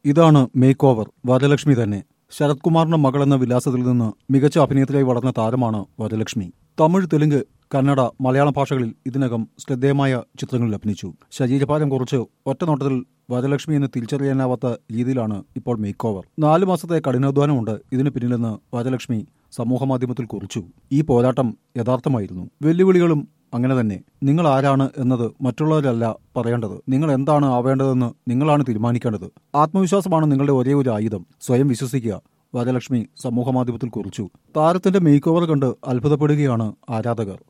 ഇതാണ് make over Varalakshmi തന്നെ ശരത് കുമാറിന്റെ മകൾ എന്ന വിലാസത്തിൽ നിന്ന് മികച്ച അഭിനയത്തിലായി വളർന്ന താരമാണ് വരലക്ഷ്മി തമിഴ് തെലുങ്ക് കന്നഡ മലയാള ഭാഷകളിൽ ഇതിനകം ശ്രദ്ധേയമായ ചിത്രങ്ങളിൽ അഭിനയിച്ചു ശരീരഭാരം കുറച്ച് ഒറ്റ നോട്ടത്തിൽ വരലക്ഷ്മി എന്ന് തിരിച്ചറിയാനാവാത്ത രീതിയിലാണ് ഇപ്പോൾ മേക്ക് ഓവർ നാല് മാസത്തെ കഠിനാധ്വാനമുണ്ട് ഇതിന് പിന്നിലെന്ന് വരലക്ഷ്മി സമൂഹമാധ്യമത്തിൽ കുറിച്ചു ഈ പോരാട്ടം യഥാർത്ഥമായിരുന്നു വെല്ലുവിളികളും അങ്ങനെ തന്നെ നിങ്ങൾ ആരാണ് എന്നത് മറ്റുള്ളവരല്ല പറയേണ്ടത് നിങ്ങൾ എന്താണ് ആവേണ്ടതെന്ന് നിങ്ങളാണ് തീരുമാനിക്കേണ്ടത് ആത്മവിശ്വാസമാണ് നിങ്ങളുടെ ഒരേ ഒരു ആയുധം സ്വയം വിശ്വസിക്കുക വരലക്ഷ്മി സമൂഹമാധ്യമത്തിൽ കുറിച്ചു താരത്തിന്റെ മേക്ക് ഓവർ കണ്ട് അത്ഭുതപ്പെടുകയാണ് ആരാധകർ